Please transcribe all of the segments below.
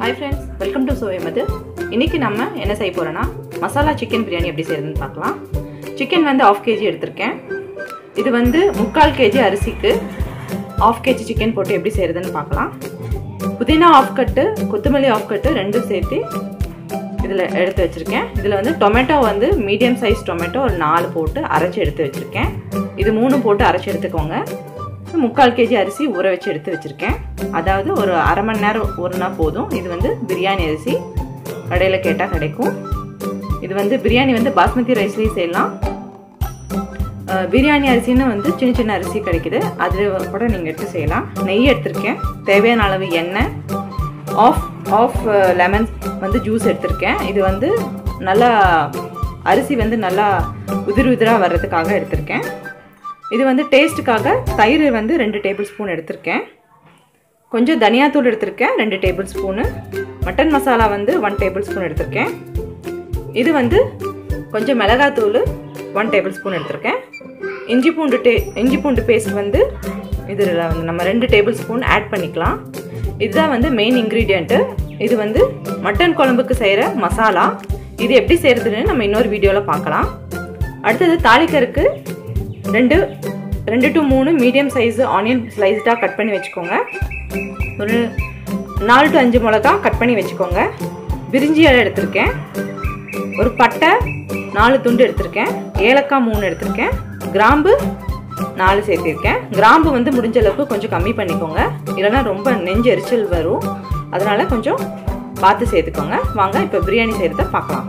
hi friends welcome to சோயமது இன்றைக்கி நம்ம என்ன செய்ய போகிறோன்னா மசாலா சிக்கன் பிரியாணி எப்படி செய்யறதுன்னு பார்க்கலாம் சிக்கன் வந்து ஆஃப் கேஜி எடுத்திருக்கேன் இது வந்து முக்கால் கேஜி அரிசிக்கு ஆஃப் கேஜி சிக்கன் போட்டு எப்படி செய்கிறதுன்னு பார்க்கலாம் புதினா ஆஃப் கட்டு கொத்தமல்லி ஆஃப் கட்டு ரெண்டும் சேர்த்து இதில் எடுத்து வச்சுருக்கேன் இதில் வந்து டொமேட்டோ வந்து மீடியம் சைஸ் டொமேட்டோ ஒரு நாலு போட்டு அரைச்சி எடுத்து வச்சுருக்கேன் இது மூணு போட்டு அரைச்சி எடுத்துக்கோங்க முக்கால் கேஜி அரிசி ஊற வச்சு எடுத்து வச்சுருக்கேன் அதாவது ஒரு அரை மணி நேரம் ஊறினா போதும் இது வந்து பிரியாணி அரிசி கடையில் கேட்டால் கிடைக்கும் இது வந்து பிரியாணி வந்து பாஸ்மதி ரைஸ்லேயும் செய்யலாம் பிரியாணி அரிசின்னு வந்து சின்ன சின்ன அரிசி கிடைக்குது அதில் கூட நீங்கள் எடுத்து செய்யலாம் நெய் எடுத்திருக்கேன் தேவையான அளவு எண்ணெய் ஆஃப் ஆஃப் லெமன் வந்து ஜூஸ் எடுத்திருக்கேன் இது வந்து நல்லா அரிசி வந்து நல்லா உதிர் உதிராக வர்றதுக்காக எடுத்திருக்கேன் இது வந்து டேஸ்ட்டுக்காக தயிர் வந்து ரெண்டு டேபிள் ஸ்பூன் எடுத்திருக்கேன் கொஞ்சம் தனியாத்தூள் எடுத்திருக்கேன் ரெண்டு டேபிள் ஸ்பூனு மட்டன் மசாலா வந்து ஒன் டேபிள் ஸ்பூன் எடுத்திருக்கேன் இது வந்து கொஞ்சம் மிளகாத்தூள் ஒன் டேபிள் ஸ்பூன் எடுத்திருக்கேன் இஞ்சி பூண்டு டே இஞ்சி பூண்டு பேஸ்ட் வந்து இதில் வந்து நம்ம ரெண்டு டேபிள் ஸ்பூன் ஆட் பண்ணிக்கலாம் இதுதான் வந்து மெயின் இன்க்ரீடியண்ட்டு இது வந்து மட்டன் குழம்புக்கு செய்கிற மசாலா இது எப்படி செய்கிறதுன்னு நம்ம இன்னொரு வீடியோவில் பார்க்கலாம் அடுத்தது தாளிக்கருக்கு ரெண்டு ரெண்டு டு மூணு மீடியம் சைஸு ஆனியன் ஸ்லைஸ்டாக கட் பண்ணி வச்சுக்கோங்க ஒரு நாலு டு அஞ்சு மிளகா கட் பண்ணி வச்சுக்கோங்க பிரிஞ்சி இலை எடுத்திருக்கேன் ஒரு பட்டை நாலு துண்டு எடுத்திருக்கேன் ஏலக்காய் மூணு எடுத்திருக்கேன் கிராம்பு நாலு சேர்த்திருக்கேன் கிராம்பு வந்து முடிஞ்ச அளவுக்கு கொஞ்சம் கம்மி பண்ணிக்கோங்க இல்லைனா ரொம்ப நெஞ்சு எரிச்சல் வரும் அதனால் கொஞ்சம் பார்த்து சேர்த்துக்கோங்க வாங்க இப்போ பிரியாணி செய்கிறத பார்க்கலாம்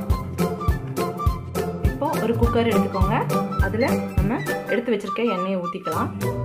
இப்போ ஒரு குக்கர் எடுத்துக்கோங்க அதில் நம்ம எடுத்து வச்சுருக்க எண்ணெயை ஊற்றிக்கலாம்